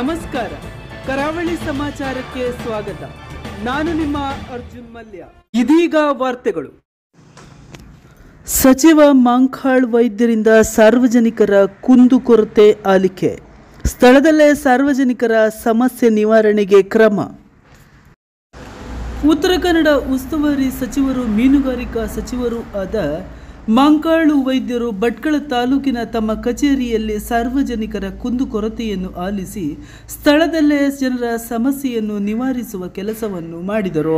ನಮಸ್ಕಾರ ಕರಾವಳಿ ಸಮಾಚಾರಕ್ಕೆ ಸ್ವಾಗತ ನಾನು ನಿಮ್ಮ ಅರ್ಜುನ್ ಮಲ್ಯ ಇದೀಗ ವಾರ್ತೆಗಳು ಸಚಿವ ಮಾಂಖಾಳ್ ವೈದ್ಯರಿಂದ ಸಾರ್ವಜನಿಕರ ಕುಂದುಕೊರತೆ ಆಲಿಕೆ ಸ್ಥಳದಲ್ಲೇ ಸಾರ್ವಜನಿಕರ ಸಮಸ್ಯೆ ನಿವಾರಣೆಗೆ ಕ್ರಮ ಉತ್ತರ ಕನ್ನಡ ಉಸ್ತುವಾರಿ ಸಚಿವರು ಮೀನುಗಾರಿಕಾ ಸಚಿವರೂ ಆದ ಮಾಂಕಾಳು ವೈದ್ಯರು ಭಟ್ಕಳ ತಾಲೂಕಿನ ತಮ್ಮ ಕಚೇರಿಯಲ್ಲಿ ಸಾರ್ವಜನಿಕರ ಕುಂದುಕೊರತೆಯನ್ನು ಆಲಿಸಿ ಸ್ಥಳದಲ್ಲೇ ಜನರ ಸಮಸ್ಯೆಯನ್ನು ನಿವಾರಿಸುವ ಕೆಲಸವನ್ನು ಮಾಡಿದರು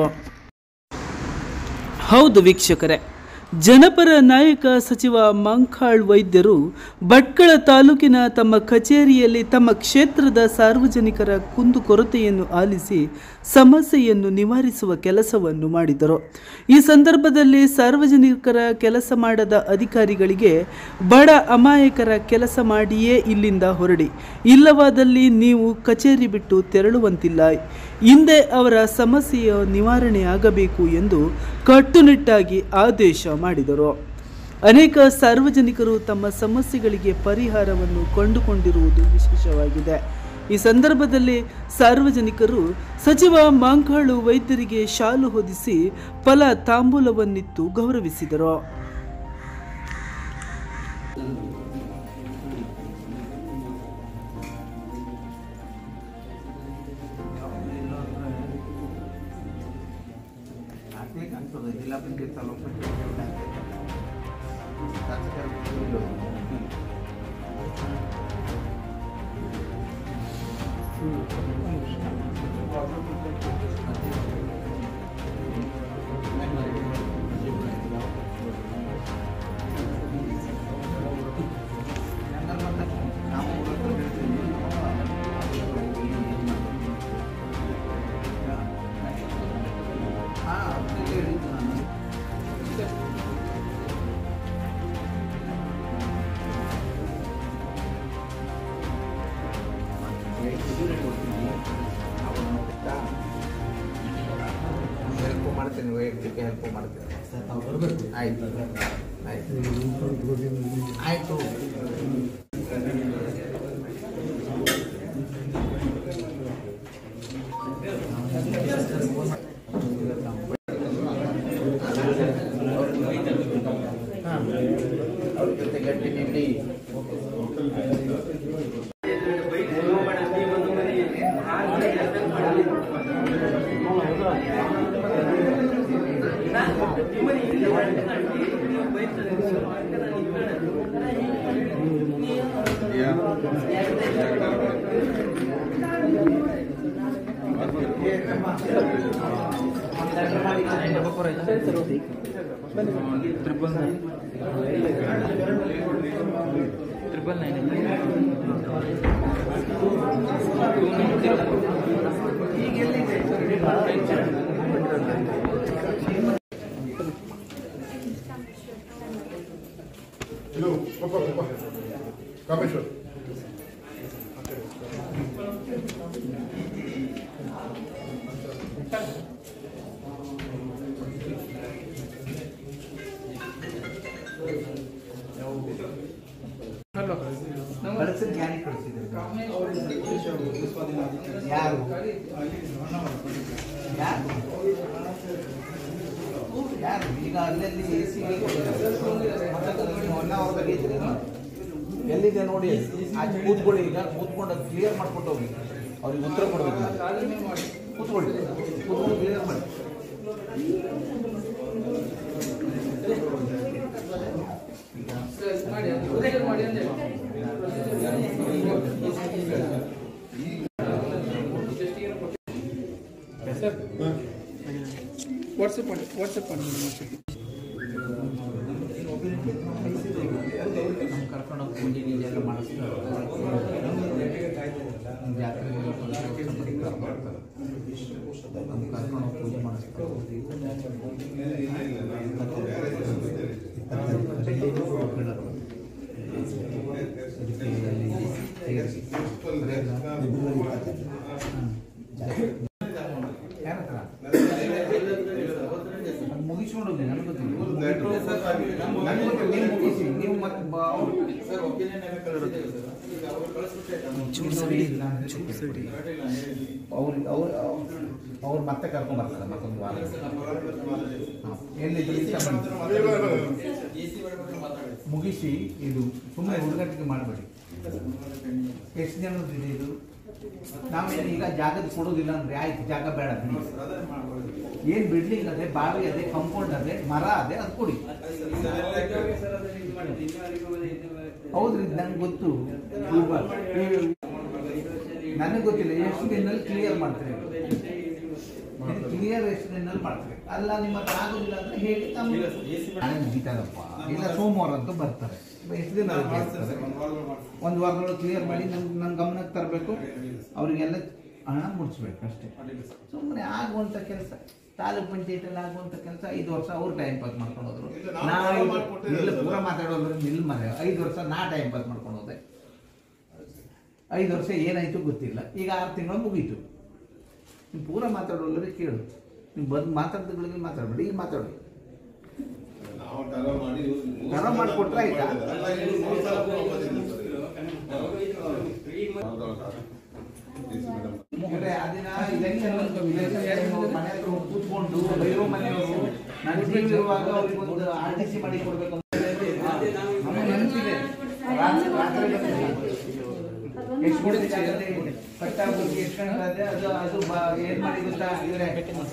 ಹೌದು ವೀಕ್ಷಕರೇ ಜನಪರ ನಾಯಕ ಸಚಿವ ಮಂಖಾಳ್ ವೈದ್ಯರು ಭಟ್ಕಳ ತಾಲೂಕಿನ ತಮ್ಮ ಕಚೇರಿಯಲ್ಲಿ ತಮ್ಮ ಕ್ಷೇತ್ರದ ಸಾರ್ವಜನಿಕರ ಕುಂದುಕೊರತೆಯನ್ನು ಆಲಿಸಿ ಸಮಸ್ಯೆಯನ್ನು ನಿವಾರಿಸುವ ಕೆಲಸವನ್ನು ಮಾಡಿದರು ಈ ಸಂದರ್ಭದಲ್ಲಿ ಸಾರ್ವಜನಿಕರ ಕೆಲಸ ಮಾಡದ ಅಧಿಕಾರಿಗಳಿಗೆ ಬಡ ಅಮಾಯಕರ ಕೆಲಸ ಮಾಡಿಯೇ ಇಲ್ಲಿಂದ ಹೊರಡಿ ಇಲ್ಲವಾದಲ್ಲಿ ನೀವು ಕಚೇರಿ ಬಿಟ್ಟು ತೆರಳುವಂತಿಲ್ಲ ಹಿಂದೆ ಅವರ ಸಮಸ್ಯೆಯ ನಿವಾರಣೆಯಾಗಬೇಕು ಎಂದು ಕಟ್ಟುನಿಟ್ಟಾಗಿ ಆದೇಶ ಮಾಡಿದರು ಅನೇಕ ಸಾರ್ವಜನಿಕರು ತಮ್ಮ ಸಮಸ್ಯೆಗಳಿಗೆ ಪರಿಹಾರವನ್ನು ಕಂಡುಕೊಂಡಿರುವುದು ವಿಶೇಷವಾಗಿದೆ ಈ ಸಂದರ್ಭದಲ್ಲಿ ಸಾರ್ವಜನಿಕರು ಸಚಿವ ಮಾಂಕಾಳು ವೈದ್ಯರಿಗೆ ಶಾಲು ಹೊದಿಸಿ ಫಲ ತಾಂಬೂಲವನ್ನಿತ್ತು ಗೌರವಿಸಿದರು ಜಿಲ್ಲಾ ಪಂಚಾಯತ್ ತಾಲೂಕು ಹಾಂ ಹೇಳಿದ್ದು ನಾನು ಹೆಲ್ಪ್ ಮಾಡ್ತೀನಿ ವೈಯಕ್ತಿಕ ಹೆಲ್ಪ್ ಮಾಡ್ತೀನಿ ಆಯ್ತು ಆಯ್ತು ಆಯ್ತು ಅವ್ರ ಜೊತೆ ಗಟ್ಟಿ ನಿಲ್ಲಿ ಇದು ಪಾಪ ಪಾಪ ಕಾಮೇಶ್ವರ್ ಕಳಿಸಿದ್ ಯಾರಿಗೆ ಕಳಿಸಿದ್ರು ಯಾರು ಯಾರು ಯಾರು ಈಗ ಅಲ್ಲಲ್ಲಿ ಎ ಸಿ ಒನ್ ಅವರ್ ತೆಗೀತೀರಿ ಎಲ್ಲಿದೆ ನೋಡಿ ಆಚೆ ಕೂತ್ಕೊಳ್ಳಿ ಈಗ ಕೂತ್ಕೊಂಡು ಅದು ಕ್ಲಿಯರ್ ಮಾಡ್ಕೊಂಡು ಹೋಗಿ ಅವ್ರಿಗೆ ಉತ್ತರ ಕೊಡ್ಬೇಕು ನಾನು. ಕೂತ್ಕೊಳ್ಳಿ ಕೂತ್ಕೊಂಡು ಕ್ಲಿಯರ್ ಮಾಡಿ ವಾಟ್ಸಪ್ ಮಾಡಿ ವಾಟ್ಸಪ್ ಮಾಡಿ ನಮ್ಮ ಕರ್ಕೊಂಡು ಹೋಗಿ ಪೂಜೆ ಗೀಜೆ ಎಲ್ಲ ಮಾಡಿಸ್ತಾರೆ ಜಾತ್ರೆಗೆಲ್ಲ ಕರ್ಕೊಂಡು ಬರ್ತಾರೆ ನಮ್ಮ ಕರ್ಕೊಂಡು ಹೋಗಿ ಪೂಜೆ ಮಾಡಿಸ್ತಾರೆ ಮುಗಿಸ್ಕೊಂಡು ಹೋಗಿ ನನಗೆ ಗೊತ್ತಿಲ್ಲ ನನಗೆ ಗೊತ್ತಿಲ್ಲ ನೀವು ಮುಗಿಸಿ ನೀವು ಮತ್ತೆ ಒಬ್ಬ ಅವ್ರು ಅವ್ರು ಅವ್ರು ಅವ್ರು ಮತ್ತೆ ಕರ್ಕೊಂಡ್ ಬರ್ತಾರೆ ಮತ್ತೊಂದು ವಾರ ಹಾ. ಎಲ್ಲಿದ್ರು ಇಷ್ಟ ಬಂತು. ಮುಗಿಸಿ ಇದು ಸುಮ್ಮನೆ ಹುಡುಗಾಟಿಕೆ ಮಾಡಬೇಡಿ ಎಷ್ಟು ಜನದ್ದು ಇದೆ ಇದು ನಾವೇನು ಈಗ ಜಾಗದ ಕೊಡೋದಿಲ್ಲ ಅಂದ್ರೆ ಆಯ್ತು ಜಾಗ ಬೇಡ ಬಿಡಿ ಏನ್ ಬಿಲ್ಡಿಂಗ್ ಅದೇ ಬಾವಿ ಅದೇ ಕಂಪೌಂಡ್ ಅದೇ ಮರ ಅದೇ ಅದು ಕೊಡಿ ಹೌದ್ರಿ ನಂಗೆ ಗೊತ್ತು ನನಗೆ ಗೊತ್ತಿಲ್ಲ ಎಷ್ಟು ದಿನದಲ್ಲಿ ಕ್ಲಿಯರ್ ಮಾಡ್ತಾರೆ ಕ್ಲಿಯರ್ ಎಷ್ಟು ದಿನದಲ್ಲಿ ಮಾಡ್ತಾರೆ ಅಲ್ಲ ನಿಮ್ಮ ಹತ್ರ ಆಗೋದಿಲ್ಲ ಅಂದ್ರೆ ಹೇಳಿ ತಮ್ಮ ನಾಳೆ ಮುಗಿತಾರಪ್ಪ ಇಲ್ಲ ಸೋಮವಾರ ಅಂತೂ ಬರ್ತಾರೆ ಎಷ್ಟು ದಿನ ಅದಕ್ಕೆ ಇರ್ತದೆ? ಒಂದು ವಾರದೊಳಗೆ ಕ್ಲಿಯರ್ ಮಾಡಿ ನಮ್ಗೆ ನನ್ನ ಗಮನಕ್ಕೆ ತರಬೇಕು ಅವರಿಗೆಲ್ಲ ಹಣ ಮುಡಿಸ್ಬೇಕು ಅಷ್ಟೇ ಸುಮ್ಮನೆ ಆಗುವಂಥ ಕೆಲಸ ತಾಲೂಕ್ ಪಂಚಾಯತಿಯಲ್ಲಿ ಆಗುವಂಥ ಕೆಲಸ ಐದು ವರ್ಷ ಅವ್ರು ಟೈಮ್ ಪಾಸ್ ಮಾಡ್ಕೊಂಡು ಹೋದ್ರು ನಾ ಐದು- ಇಲ್ಲ ಪೂರ ಮಾತಾಡೋದ್ರೆ ನಿಲ್ ಮರೆ ಐದು ವರ್ಷ ನಾ ಟೈಮ್ ಪಾಸ್ ಮಾಡ್ಕೊಂಡು ಹೋದೆ ಐದು ವರ್ಷ ಏನಾಯ್ತು ಗೊತ್ತಿಲ್ಲ ಈಗ ಆರು ತಿಂಗಳು ಮುಗೀತು ನೀವು ಪೂರ ಮಾತಾಡೋಲ್ಲದ್ರೆ ಕೇಳು ನೀವು ಬಂದು ಮಾತಾಡ್ದಗಳಿಗೆ ಮಾತಾಡಬೇಡಿ ಈಗ ಮಾತಾಡಿ ನಾವು ತರ ಮಾಡಿ ತರ ಮಾಡ್ಕೊಟ್ರೆ ಆಯ್ತಾ? ಅಂದ್ರೆ ಅದನ್ನ election election ಮನೆ ಹತ್ರ ಹೋಗಿ ಕೂತ್ಕೊಂಡು ಬೈರೋ ಮನೆಯವರು ನಾನು ಜೀವ ಇರುವಾಗ ಅವ್ರಿಗೆ ಒಂದು ಆರ್ ಟಿ ಸಿ ಮಾಡಿ ಕೊಡ್ಬೇಕು ಅಂತ ನಮ್ಮ ನೆನಪಿದೆ ರಾತ್ರಿ ರಾತ್ರಿ ಬಂದಿದೆ. ಎಷ್ಟು ಕೊಡ್ತಿದೆ ಅದೇ ಕಟ್ಟಾಗ್ಬಿಟ್ಟು ಎಷ್ಟು ಗಂಟೆ ಅದೇ ಅದು ಅದು ಬ- ಏನ್ ಮಾಡಿ ಗೊತ್ತಾ ಇವ್ರೆ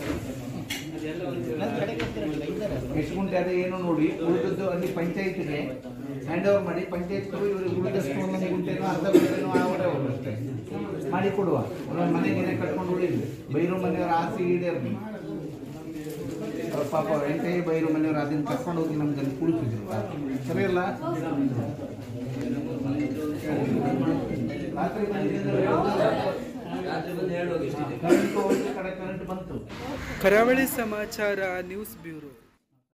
ಎಷ್ಟು ಗುಂಟೆ ಅದೇ ಏನು ನೋಡಿ ಉಳಿದದ್ದು ಅಲ್ಲಿ ಪಂಚಾಯತಿಗೆ ಹ್ಯಾಂಡ್ ಓವರ್ ಮಾಡಿ ಪಂಚಾಯತ್ ಇವ್ರಿಗೆ ಉಳಿದಷ್ಟು ಒಂದೊಂದು ಗುಂಟೆನೋ ಅರ್ಧ ಗುಂಟೆನೋ ಆವಡೆ ಅಷ್ಟೇ ಮಾಡಿ ಕೊಡುವ ಒಂದೊಂದು ಮನೆಗೆ ಕಟ್ಕೊಂಡು ಉಳಿದ್ವಿ ಬೈರು ಮನೆಯವ್ರ ಆಸೆ ಈಡೇರ್ಲಿ ಅವ್ರ ಪಾಪ ಎಂಟೇ ಬೈರು ಮನೆಯವ್ರು ಅದನ್ನ ಕರ್ಕೊಂಡು ಹೋಗಿ ನಮ್ಗೆ ಅಲ್ಲಿ ಕುಳಿತಿದ್ರು ಸರಿ ಅಲ್ಲ ರಾತ್ರಿ ಕರೆಂಟ್ ಹೋಗಿ ಕಡೆ ಕರೆಂಟ್ ಬಂತು ಕರಾವಳಿ ಸಮಾಚಾರ ನ್ಯೂಸ್ ಬ್ಯೂರೋ